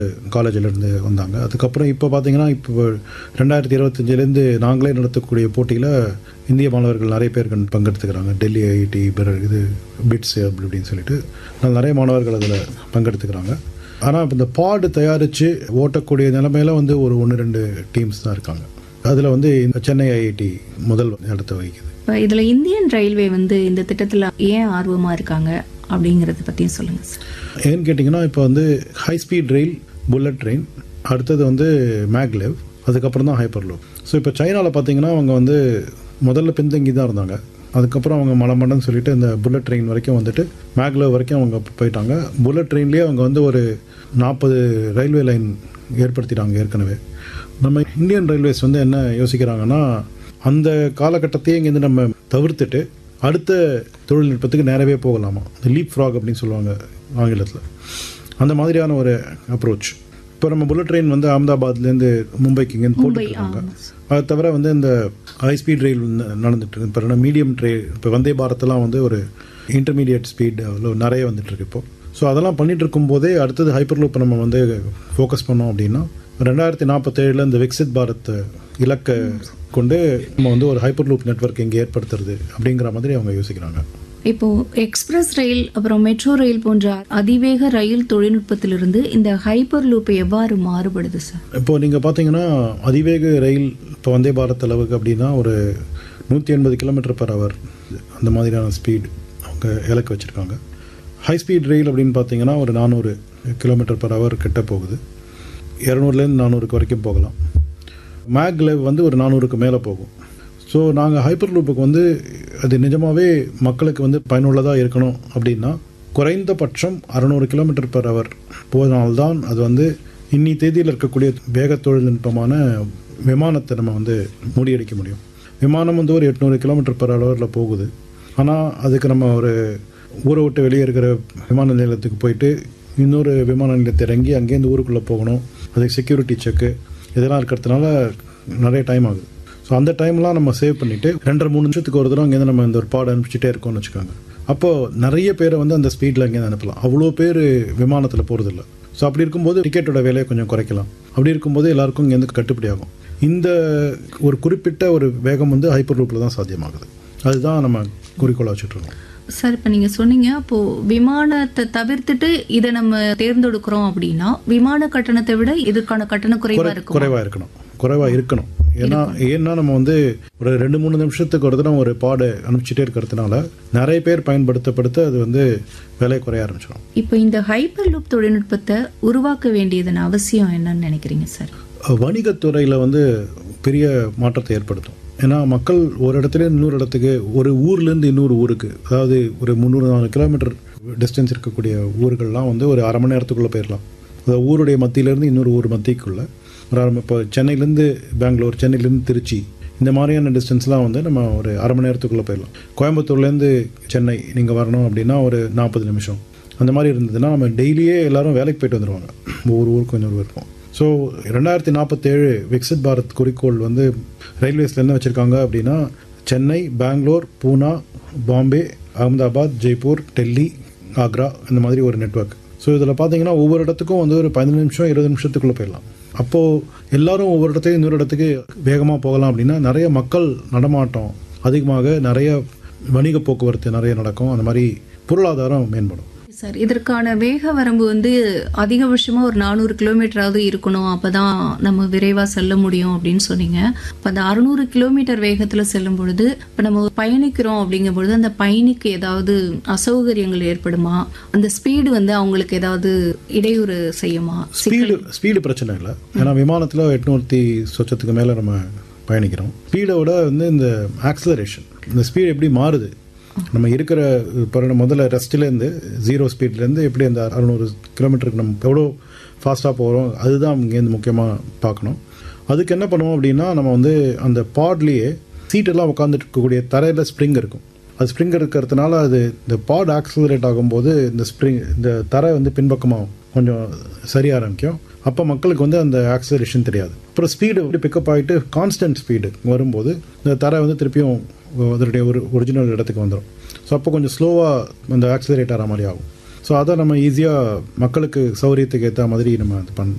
காலேஜிலேருந்து வந்தாங்க அதுக்கப்புறம் இப்போ பார்த்தீங்கன்னா இப்போ ரெண்டாயிரத்தி இருபத்தஞ்சிலேருந்து நாங்களே நடத்தக்கூடிய போட்டியில் இந்திய மாணவர்கள் நிறைய பேர் கண் பங்கெடுத்துக்கிறாங்க டெல்லி ஐஐடி பிற இது பிட்ஸ் அப்படி இப்படின்னு சொல்லிட்டு அதனால நிறைய மாணவர்கள் அதில் பங்கெடுத்துக்கிறாங்க ஆனால் இப்போ இந்த பாடு தயாரித்து ஓட்டக்கூடிய நிலைமையில வந்து ஒரு ஒன்று ரெண்டு டீம்ஸ் தான் இருக்காங்க அதில் வந்து இந்த சென்னை ஐஐடி முதல் இடத்த வகிக்குது இப்போ இதில் இந்தியன் ரயில்வே வந்து இந்த திட்டத்தில் ஏன் ஆர்வமாக இருக்காங்க அப்படிங்கிறத பற்றியும் சொல்லுங்கள் சார் ஏன்னு கேட்டிங்கன்னா இப்போ வந்து high speed rail bullet train அடுத்தது வந்து மேக்லெவ் அதுக்கப்புறம் தான் ஹைப்பர் லூப் ஸோ இப்போ சைனாவில் பார்த்தீங்கன்னா அவங்க வந்து முதல்ல பின்தங்கி தான் இருந்தாங்க அதுக்கப்புறம் அவங்க மலமண்டன்னு சொல்லிட்டு இந்த புல்லட் ட்ரெயின் வரைக்கும் வந்துட்டு மேக்லெவ் வரைக்கும் அவங்க போயிட்டாங்க புல்லட் ட்ரெயின்லேயே அவங்க வந்து ஒரு நாற்பது ரயில்வே லைன் ஏற்படுத்திட்டாங்க ஏற்கனவே நம்ம இந்தியன் ரயில்வேஸ் வந்து என்ன யோசிக்கிறாங்கன்னா அந்த காலகட்டத்தையே இங்கேருந்து நம்ம தவிர்த்துட்டு அடுத்த தொழில்நுட்பத்துக்கு நேரவே போகலாமா இந்த லீப் ஃப்ராக் அப்படின்னு சொல்லுவாங்க ஆங்கிலத்தில் அந்த மாதிரியான ஒரு அப்ரோச் இப்போ நம்ம புல்லட் ட்ரெயின் வந்து அகமதாபாத்லேருந்து மும்பைக்கு இங்கேருந்து போட்டுருக்காங்க அது தவிர வந்து இந்த ஹை ஸ்பீட் ரயில் வந்து நடந்துட்டு இருக்கு இப்போ மீடியம் ட்ரெயின் இப்போ வந்தே பாரத்லாம் வந்து ஒரு இன்டர்மீடியட் ஸ்பீட் நிறைய வந்துட்டு இருக்கு இப்போ ஸோ அதெல்லாம் பண்ணிட்டு இருக்கும்போதே அடுத்தது ஹைப்பர் லூப் நம்ம வந்து ஃபோக்கஸ் பண்ணோம் அப்படின்னா ரெண்டாயிரத்தி நாற்பத்தேழில் இந்த விக்சித் பாரத் இலக்கை கொண்டு நம்ம வந்து ஒரு ஹைப்பர் லூப் நெட்வொர்க் இங்கே ஏற்படுத்துறது அப்படிங்கிற மாதிரி அவங்க யோசிக்கிறாங்க இப்போ எக்ஸ்பிரஸ் ரயில் அப்புறம் மெட்ரோ ரயில் போன்ற அதிவேக ரயில் தொழில்நுட்பத்திலிருந்து இந்த ஹைப்பர் லூப் எவ்வாறு மாறுபடுது சார் இப்போ நீங்கள் பார்த்தீங்கன்னா அதிவேக ரயில் இப்போ வந்தே பாரத் அளவுக்கு அப்படின்னா ஒரு நூற்றி எண்பது கிலோமீட்டர் பர் ஹவர் அந்த மாதிரியான ஸ்பீட் அவங்க இலக்கு வச்சுருக்காங்க ஹை ஸ்பீட் ரயில் அப்படின்னு பார்த்தீங்கன்னா ஒரு நானூறு கிலோமீட்டர் பர் ஹவர் கிட்ட போகுது இரநூறுலேருந்து நானூறுக்கு வரைக்கும் போகலாம் மேக்லெவ் வந்து ஒரு நானூறுக்கு மேலே போகும் ஸோ நாங்கள் ஹைப்பர் லூப்புக்கு வந்து அது நிஜமாகவே மக்களுக்கு வந்து பயனுள்ளதாக இருக்கணும் அப்படின்னா குறைந்தபட்சம் அறநூறு கிலோமீட்டர் பர் ஹவர் போதனால்தான் அது வந்து இன்னி தேதியில் இருக்கக்கூடிய வேக தொழில்நுட்பமான விமானத்தை நம்ம வந்து முறியடிக்க முடியும் விமானம் வந்து ஒரு எட்நூறு கிலோமீட்டர் பர் ஹவரில் போகுது ஆனால் அதுக்கு நம்ம ஒரு ஊரை விட்டு வெளியே இருக்கிற விமான நிலையத்துக்கு போயிட்டு இன்னொரு விமான நிலையத்தை இறங்கி அங்கேருந்து ஊருக்குள்ளே போகணும் அதுக்கு செக்யூரிட்டி செக்கு இதெல்லாம் இருக்கிறதுனால நிறைய டைம் ஆகுது ஸோ அந்த டைம்லாம் நம்ம சேவ் பண்ணிவிட்டு ரெண்டரை மூணு நிமிஷத்துக்கு ஒரு தடவை அங்கேருந்து நம்ம இந்த ஒரு பாடம் அனுப்பிச்சிட்டே இருக்கோம்னு வச்சுக்கோங்க அப்போது நிறைய பேரை வந்து அந்த ஸ்பீடில் அங்கேருந்து அனுப்பலாம் அவ்வளோ பேர் விமானத்தில் போகிறதில்ல ஸோ அப்படி இருக்கும்போது டிக்கெட்டோட விலையை கொஞ்சம் குறைக்கலாம் அப்படி இருக்கும்போது எல்லாருக்கும் இங்கேருந்து கட்டுப்படி ஆகும் இந்த ஒரு குறிப்பிட்ட ஒரு வேகம் வந்து ஹைப்பர் லூப்பில் தான் சாத்தியமாகுது அதுதான் நம்ம குறிக்கோளாக வச்சுட்ருக்கோம் சார் இப்போ நீங்கள் சொன்னீங்க அப்போ விமானத்தை தவிர்த்துட்டு இதை நம்ம தேர்ந்தெடுக்கிறோம் அப்படின்னா விமான கட்டணத்தை விட இதுக்கான கட்டணம் குறைவா இருக்கும் குறைவாக இருக்கணும் குறைவாக இருக்கணும் ஏன்னா ஏன்னா நம்ம வந்து ஒரு ரெண்டு மூணு நிமிஷத்துக்கு ஒரு தடவை ஒரு பாடு அனுப்பிச்சிட்டே இருக்கிறதுனால நிறைய பேர் பயன்படுத்தப்படுத்த அது வந்து விலை குறைய ஆரம்பிச்சிடும் இப்போ இந்த ஹைப்பர் லூப் தொழில்நுட்பத்தை உருவாக்க வேண்டியதன் அவசியம் என்னன்னு நினைக்கிறீங்க சார் வணிகத்துறையில் வந்து பெரிய மாற்றத்தை ஏற்படுத்தும் ஏன்னா மக்கள் ஒரு இடத்துல இன்னொரு இடத்துக்கு ஒரு ஊர்லேருந்து இன்னொரு ஊருக்கு அதாவது ஒரு முந்நூறு நாலு கிலோமீட்டர் டிஸ்டன்ஸ் இருக்கக்கூடிய ஊர்கள்லாம் வந்து ஒரு அரை மணி நேரத்துக்குள்ளே போயிடலாம் அதாவது ஊருடைய மத்தியிலேருந்து இன்னொரு ஊர் மத்திக்குள்ளே ஒரு அரை இப்போ சென்னையிலேருந்து பெங்களூர் சென்னையிலேருந்து திருச்சி இந்த மாதிரியான டிஸ்டன்ஸ்லாம் வந்து நம்ம ஒரு அரை மணி நேரத்துக்குள்ளே போயிடலாம் கோயம்புத்தூர்லேருந்து சென்னை நீங்கள் வரணும் அப்படின்னா ஒரு நாற்பது நிமிஷம் அந்த மாதிரி இருந்ததுன்னா நம்ம டெய்லியே எல்லாரும் வேலைக்கு போயிட்டு வந்துடுவாங்க ஒவ்வொரு ஊருக்கும் இன்னொரு இருக்கும் ஸோ ரெண்டாயிரத்தி நாற்பத்தேழு விக்சித் பாரத் குறிக்கோள் வந்து ரயில்வேஸில் என்ன வச்சுருக்காங்க அப்படின்னா சென்னை பெங்களூர் பூனா பாம்பே அகமதாபாத் ஜெய்ப்பூர் டெல்லி ஆக்ரா இந்த மாதிரி ஒரு நெட்வொர்க் ஸோ இதில் பார்த்தீங்கன்னா ஒவ்வொரு இடத்துக்கும் வந்து ஒரு பதினஞ்சு நிமிஷம் இருபது நிமிஷத்துக்குள்ளே போயிடலாம் அப்போது எல்லாரும் ஒவ்வொரு இடத்துக்கு இன்னொரு இடத்துக்கு வேகமாக போகலாம் அப்படின்னா நிறைய மக்கள் நடமாட்டம் அதிகமாக நிறைய வணிக போக்குவரத்து நிறைய நடக்கும் அந்த மாதிரி பொருளாதாரம் மேம்படும் சார் இதற்கான வேக வரம்பு வந்து அதிகபட்சமாக ஒரு நானூறு கிலோமீட்டராவது இருக்கணும் அப்போ தான் நம்ம விரைவாக செல்ல முடியும் அப்படின்னு சொன்னீங்க இப்போ அந்த அறுநூறு கிலோமீட்டர் வேகத்தில் செல்லும் பொழுது இப்போ நம்ம பயணிக்கிறோம் அப்படிங்கும் பொழுது அந்த பயணிக்கு ஏதாவது அசௌகரியங்கள் ஏற்படுமா அந்த ஸ்பீடு வந்து அவங்களுக்கு ஏதாவது இடையூறு செய்யுமா ஸ்பீடு ஸ்பீடு பிரச்சனை இல்லை ஏன்னா விமானத்தில் எட்நூற்றி சொச்சத்துக்கு மேலே நம்ம பயணிக்கிறோம் ஸ்பீடை விட வந்து இந்த ஆக்சலரேஷன் இந்த ஸ்பீடு எப்படி மாறுது நம்ம இருக்கிற இப்போ முதல்ல ரெஸ்ட்லேருந்து ஜீரோ ஸ்பீட்லேருந்து எப்படி அந்த அறுநூறு கிலோமீட்டருக்கு நம்ம எவ்வளோ ஃபாஸ்ட்டாக போகிறோம் அதுதான் இங்கேருந்து முக்கியமாக பார்க்கணும் அதுக்கு என்ன பண்ணுவோம் அப்படின்னா நம்ம வந்து அந்த பாட்லேயே சீட்டெல்லாம் உட்காந்துட்டு இருக்கக்கூடிய தரையில் ஸ்ப்ரிங் இருக்கும் அது ஸ்ப்ரிங் இருக்கிறதுனால அது இந்த பாட் ஆக்சிலரேட் ஆகும்போது இந்த ஸ்ப்ரிங் இந்த தரை வந்து பின்பக்கமாக கொஞ்சம் சரிய ஆரம்பிக்கும் அப்போ மக்களுக்கு வந்து அந்த ஆக்சிலரேஷன் தெரியாது அப்புறம் ஸ்பீடு வந்து பிக்கப் ஆகிட்டு கான்ஸ்டன்ட் ஸ்பீடு வரும்போது இந்த தரை வந்து திருப்பியும் அதனுடைய ஒரு ஒரிஜினல் இடத்துக்கு வந்துடும் ஸோ அப்போ கொஞ்சம் ஸ்லோவாக அந்த ஆக்சிலரேட் ஆகிற மாதிரி ஆகும் ஸோ அதை நம்ம ஈஸியாக மக்களுக்கு சௌகரியத்துக்கு ஏற்ற மாதிரி நம்ம அது பண்